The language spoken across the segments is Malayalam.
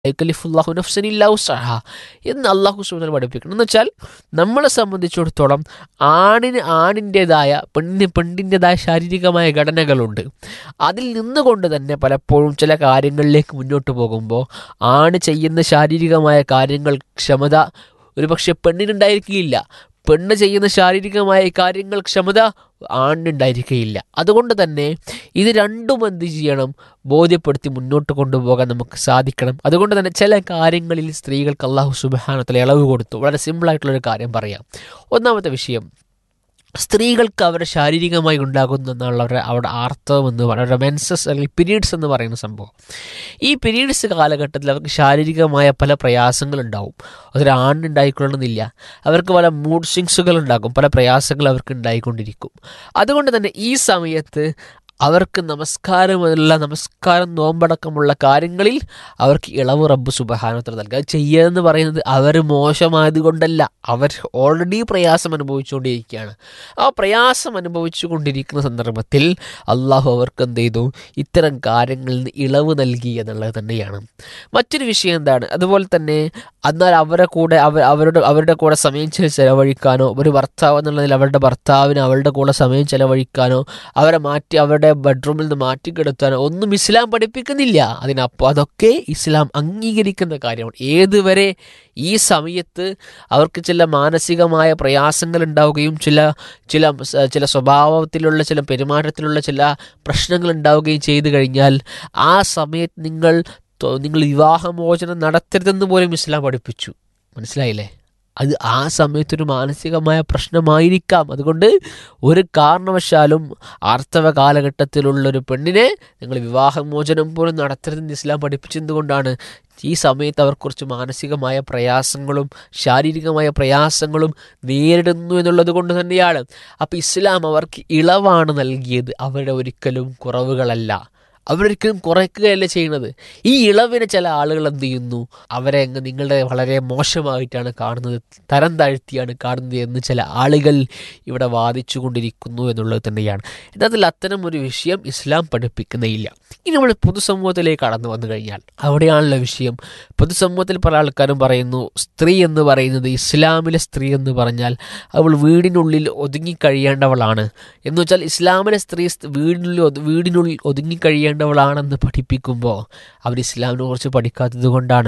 യുക്കലിഫുല്ലാഹു നഫ്സൻ ഇല്ലാ ഉസ്സഹ എന്ന് അള്ളാഹു സുബാൻ പഠിപ്പിക്കണം എന്ന് വെച്ചാൽ നമ്മളെ സംബന്ധിച്ചിടത്തോളം ആണിന് ആണിൻ്റെതായ പെണ്ണിന് പെണ്ണിൻ്റെതായ ശാരീരികമായ ഘടനകളുണ്ട് അതിൽ നിന്നുകൊണ്ട് തന്നെ പലപ്പോഴും ചില കാര്യങ്ങളിലേക്ക് മുന്നോട്ട് പോകുമ്പോൾ ആണ് ചെയ്യുന്ന ശാരീരികമായ കാര്യങ്ങൾ ക്ഷമത ഒരുപക്ഷെ പെണ്ണിനുണ്ടായിരിക്കുകയില്ല പെണ്ണ് ചെയ്യുന്ന ശാരീരികമായ കാര്യങ്ങൾ ക്ഷമത ആണിനുണ്ടായിരിക്കുകയില്ല അതുകൊണ്ട് തന്നെ ഇത് രണ്ടും എന്ത് ചെയ്യണം ബോധ്യപ്പെടുത്തി മുന്നോട്ട് കൊണ്ടുപോകാൻ നമുക്ക് സാധിക്കണം അതുകൊണ്ട് തന്നെ ചില കാര്യങ്ങളിൽ സ്ത്രീകൾക്ക് അള്ളാഹു സുബാനത്തിൽ ഇളവ് കൊടുത്തു വളരെ സിമ്പിളായിട്ടുള്ളൊരു കാര്യം പറയാം ഒന്നാമത്തെ വിഷയം സ്ത്രീകൾക്ക് അവരുടെ ശാരീരികമായി ഉണ്ടാകുന്ന എന്നുള്ള അവരുടെ ആർത്തവം എന്ന് പറയുന്നത് മെൻസസ് അല്ലെങ്കിൽ പീരീഡ്സ് എന്ന് പറയുന്ന സംഭവം ഈ പീരീഡ്സ് കാലഘട്ടത്തിൽ അവർക്ക് ശാരീരികമായ പല പ്രയാസങ്ങളുണ്ടാവും അതൊരു ആണിനുണ്ടായിക്കൊള്ളണമെന്നില്ല അവർക്ക് പല മൂഡ് സ്വിങ്സുകൾ ഉണ്ടാകും പല പ്രയാസങ്ങൾ അവർക്ക് ഉണ്ടായിക്കൊണ്ടിരിക്കും അതുകൊണ്ട് തന്നെ ഈ സമയത്ത് അവർക്ക് നമസ്കാരമുള്ള നമസ്കാരം നോമ്പടക്കമുള്ള കാര്യങ്ങളിൽ അവർക്ക് ഇളവ് റബ്ബ് സുബഹാനത്തിൽ നൽകുക അത് ചെയ്യുകയെന്ന് പറയുന്നത് അവർ മോശമായത് കൊണ്ടല്ല അവർ ഓൾറെഡി പ്രയാസം അനുഭവിച്ചുകൊണ്ടിരിക്കുകയാണ് ആ പ്രയാസം അനുഭവിച്ചു കൊണ്ടിരിക്കുന്ന സന്ദർഭത്തിൽ അള്ളാഹു അവർക്ക് എന്ത് ചെയ്തു ഇത്തരം കാര്യങ്ങളിൽ നിന്ന് ഇളവ് നൽകി എന്നുള്ളത് തന്നെയാണ് മറ്റൊരു വിഷയം എന്താണ് അതുപോലെ തന്നെ എന്നാൽ അവരെ കൂടെ അവർ അവരുടെ അവരുടെ കൂടെ സമയം ചെലവഴിക്കാനോ ഒരു ഭർത്താവ് എന്നുള്ളതിൽ അവരുടെ ഭർത്താവിന് അവരുടെ കൂടെ സമയം ചെലവഴിക്കാനോ അവരെ മാറ്റി അവരുടെ ബെഡ്റൂമിൽ നിന്ന് മാറ്റിക്കെടുത്താനോ ഒന്നും ഇസ്ലാം പഠിപ്പിക്കുന്നില്ല അതിനപ്പോൾ അതൊക്കെ ഇസ്ലാം അംഗീകരിക്കുന്ന കാര്യമാണ് ഏതുവരെ ഈ സമയത്ത് അവർക്ക് ചില മാനസികമായ പ്രയാസങ്ങൾ ഉണ്ടാവുകയും ചില ചില ചില സ്വഭാവത്തിലുള്ള ചില പെരുമാറ്റത്തിലുള്ള ചില പ്രശ്നങ്ങൾ ഉണ്ടാവുകയും ചെയ്തു കഴിഞ്ഞാൽ ആ സമയത്ത് നിങ്ങൾ നിങ്ങൾ വിവാഹമോചനം നടത്തരുതെന്ന് പോലും ഇസ്ലാം പഠിപ്പിച്ചു മനസ്സിലായില്ലേ അത് ആ സമയത്തൊരു മാനസികമായ പ്രശ്നമായിരിക്കാം അതുകൊണ്ട് ഒരു കാരണവശാലും ആർത്തവ കാലഘട്ടത്തിലുള്ളൊരു പെണ്ണിനെ നിങ്ങൾ വിവാഹമോചനം പോലും നടത്തരുതെന്ന് ഇസ്ലാം പഠിപ്പിച്ചതുകൊണ്ടാണ് ഈ സമയത്ത് അവർ കുറച്ച് മാനസികമായ പ്രയാസങ്ങളും ശാരീരികമായ പ്രയാസങ്ങളും നേരിടുന്നു എന്നുള്ളത് കൊണ്ട് തന്നെയാണ് അപ്പോൾ ഇസ്ലാം അവർക്ക് ഇളവാണ് നൽകിയത് അവരുടെ ഒരിക്കലും കുറവുകളല്ല അവരൊരിക്കലും കുറയ്ക്കുകയല്ല ചെയ്യുന്നത് ഈ ഇളവിനെ ചില ആളുകൾ എന്ത് ചെയ്യുന്നു അവരെ അങ്ങ് നിങ്ങളുടെ വളരെ മോശമായിട്ടാണ് കാണുന്നത് തരം താഴ്ത്തിയാണ് കാണുന്നത് എന്ന് ചില ആളുകൾ ഇവിടെ വാദിച്ചു കൊണ്ടിരിക്കുന്നു എന്നുള്ളത് തന്നെയാണ് യഥാർത്ഥത്തിൽ അത്തരം ഒരു വിഷയം ഇസ്ലാം പഠിപ്പിക്കുന്നില്ല ഇനി നമ്മൾ പൊതുസമൂഹത്തിലേക്ക് കടന്നു വന്നു കഴിഞ്ഞാൽ അവിടെയാണല്ലോ വിഷയം പൊതുസമൂഹത്തിൽ പല ആൾക്കാരും പറയുന്നു സ്ത്രീ എന്ന് പറയുന്നത് ഇസ്ലാമിലെ സ്ത്രീ എന്ന് പറഞ്ഞാൽ അവൾ വീടിനുള്ളിൽ ഒതുങ്ങിക്കഴിയേണ്ടവളാണ് എന്ന് വെച്ചാൽ ഇസ്ലാമിലെ സ്ത്രീ വീടിനുള്ളിൽ വീടിനുള്ളിൽ ഒതുങ്ങിക്കഴിയേണ്ട ചെയ്യേണ്ടവളാണെന്ന് പഠിപ്പിക്കുമ്പോൾ അവർ ഇസ്ലാമിനെ കുറിച്ച് പഠിക്കാത്തത് കൊണ്ടാണ്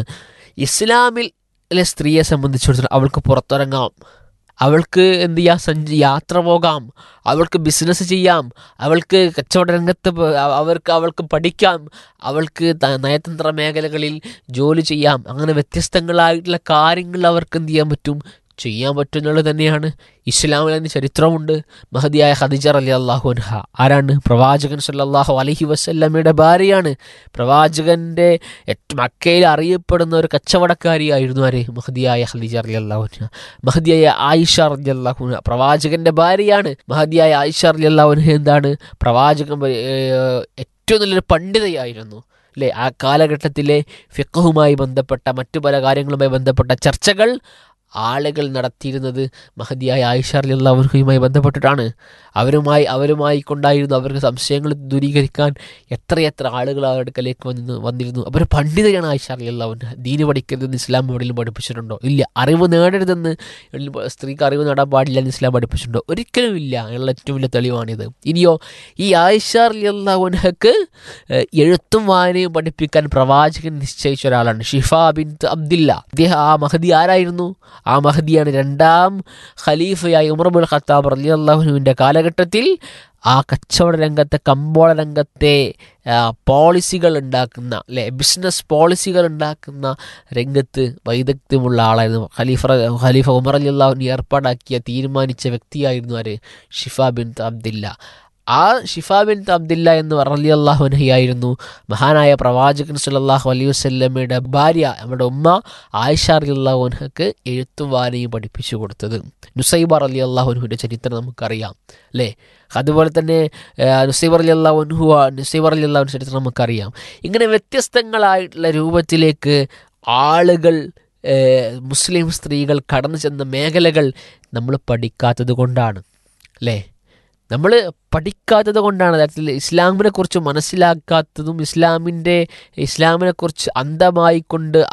ഇസ്ലാമിലെ സ്ത്രീയെ സംബന്ധിച്ചിടത്തോളം അവൾക്ക് പുറത്തിറങ്ങാം അവൾക്ക് എന്ത് ചെയ്യാം സഞ്ചി യാത്ര പോകാം അവൾക്ക് ബിസിനസ് ചെയ്യാം അവൾക്ക് കച്ചവട രംഗത്ത് അവർക്ക് അവൾക്ക് പഠിക്കാം അവൾക്ക് നയതന്ത്ര മേഖലകളിൽ ജോലി ചെയ്യാം അങ്ങനെ വ്യത്യസ്തങ്ങളായിട്ടുള്ള കാര്യങ്ങൾ അവർക്ക് എന്ത് ചെയ്യാൻ പറ്റും ചെയ്യാൻ പറ്റുന്നുള്ളത് തന്നെയാണ് ഇസ്ലാമിൽ അതിന് ചരിത്രമുണ്ട് മഹദിയായ ഖദിജർ അലി അള്ളാഹു അൻഹ ആരാണ് പ്രവാചകൻ സല്ലാഹു അലഹി വസ്ല്ലമ്മയുടെ ഭാര്യയാണ് പ്രവാചകന്റെ മക്കയിൽ അറിയപ്പെടുന്ന ഒരു കച്ചവടക്കാരിയായിരുന്നു ആര് മഹദിയായ ഖദിജ അലി അള്ളാഹു അൻഹ മഹദിയായ ആയിഷ അലി അള്ളാഹു പ്രവാചകന്റെ ഭാര്യയാണ് മഹദിയായ ആയിഷ അലി അള്ളാഹു അൻഹ എന്താണ് പ്രവാചകൻ ഏറ്റവും നല്ലൊരു പണ്ഡിതയായിരുന്നു അല്ലേ ആ കാലഘട്ടത്തിലെ ഫിഖുമായി ബന്ധപ്പെട്ട മറ്റു പല കാര്യങ്ങളുമായി ബന്ധപ്പെട്ട ചർച്ചകൾ ആളുകൾ നടത്തിയിരുന്നത് മഹദിയായ ആയിഷാറിലുള്ളവർക്കുമായി ബന്ധപ്പെട്ടിട്ടാണ് അവരുമായി അവരുമായി കൊണ്ടായിരുന്നു അവർക്ക് സംശയങ്ങൾ ദൂരീകരിക്കാൻ എത്രയെത്ര ആളുകൾ അവരുടെ അടുക്കലേക്ക് വന്ന് വന്നിരുന്നു അവർ പണ്ഡിതയാണ് ആയിഷാറിലുള്ളവൻ ദീന് പഠിക്കരുതെന്ന് ഇസ്ലാം എവിടെയും പഠിപ്പിച്ചിട്ടുണ്ടോ ഇല്ല അറിവ് നേടരുതെന്ന് സ്ത്രീക്ക് അറിവ് നേടാൻ പാടില്ല എന്ന് ഇസ്ലാം പഠിപ്പിച്ചിട്ടുണ്ടോ ഒരിക്കലും ഇല്ല എന്നുള്ള ഏറ്റവും വലിയ തെളിവാണിത് ഇനിയോ ഈ ആയിഷാറിലുള്ളവൻഹക്ക് എഴുത്തും വായനയും പഠിപ്പിക്കാൻ പ്രവാചകൻ നിശ്ചയിച്ച ഒരാളാണ് ഷിഫ ബിൻ അബ്ദില്ല അദ്ദേഹം ആ മഹദി ആരായിരുന്നു ആ മഹദിയാണ് രണ്ടാം ഖലീഫയായി ഉമർബുൽ ഖത്താബ് റലി അള്ളാഹുനുവിൻ്റെ കാലഘട്ടത്തിൽ ആ കച്ചവട രംഗത്തെ കമ്പോള രംഗത്തെ പോളിസികൾ ഉണ്ടാക്കുന്ന അല്ലെ ബിസിനസ് പോളിസികൾ ഉണ്ടാക്കുന്ന രംഗത്ത് വൈദഗ്ധ്യമുള്ള ആളായിരുന്നു ഖലീഫ ഖലീഫ ഉമർ അലി അള്ളാഹുവിന് ഏർപ്പാടാക്കിയ തീരുമാനിച്ച വ്യക്തിയായിരുന്നു ആര് ഷിഫ ബിൻ അബ്ദില്ല ആ ഷിഫ ബിൻ അബ്ദില്ല എന്ന് പറഞ്ഞ അള്ളാഹുനഹിയായിരുന്നു മഹാനായ പ്രവാചകൻ സല്ലാഹു അലൈഹി വസ്ല്ലമ്മയുടെ ഭാര്യ നമ്മുടെ ഉമ്മ ആയിഷ അലി അള്ളാഹുനഹക്ക് എഴുത്തും വായനയും പഠിപ്പിച്ചു കൊടുത്തത് നുസൈബർ അലി അള്ളാഹുനുഹിൻ്റെ ചരിത്രം നമുക്കറിയാം അല്ലേ അതുപോലെ തന്നെ നുസൈബർ അലി അള്ളാഹുൻഹു നുസൈബർ അലി അള്ളാഹുവിൻ്റെ ചരിത്രം നമുക്കറിയാം ഇങ്ങനെ വ്യത്യസ്തങ്ങളായിട്ടുള്ള രൂപത്തിലേക്ക് ആളുകൾ മുസ്ലിം സ്ത്രീകൾ കടന്നു ചെന്ന മേഖലകൾ നമ്മൾ പഠിക്കാത്തത് കൊണ്ടാണ് അല്ലേ നമ്മൾ പഠിക്കാത്തത് കൊണ്ടാണ് യഥാർത്ഥത്തിൽ ഇസ്ലാമിനെ കുറിച്ച് മനസ്സിലാക്കാത്തതും ഇസ്ലാമിൻ്റെ ഇസ്ലാമിനെ കുറിച്ച് അന്ധമായി കൊണ്ട്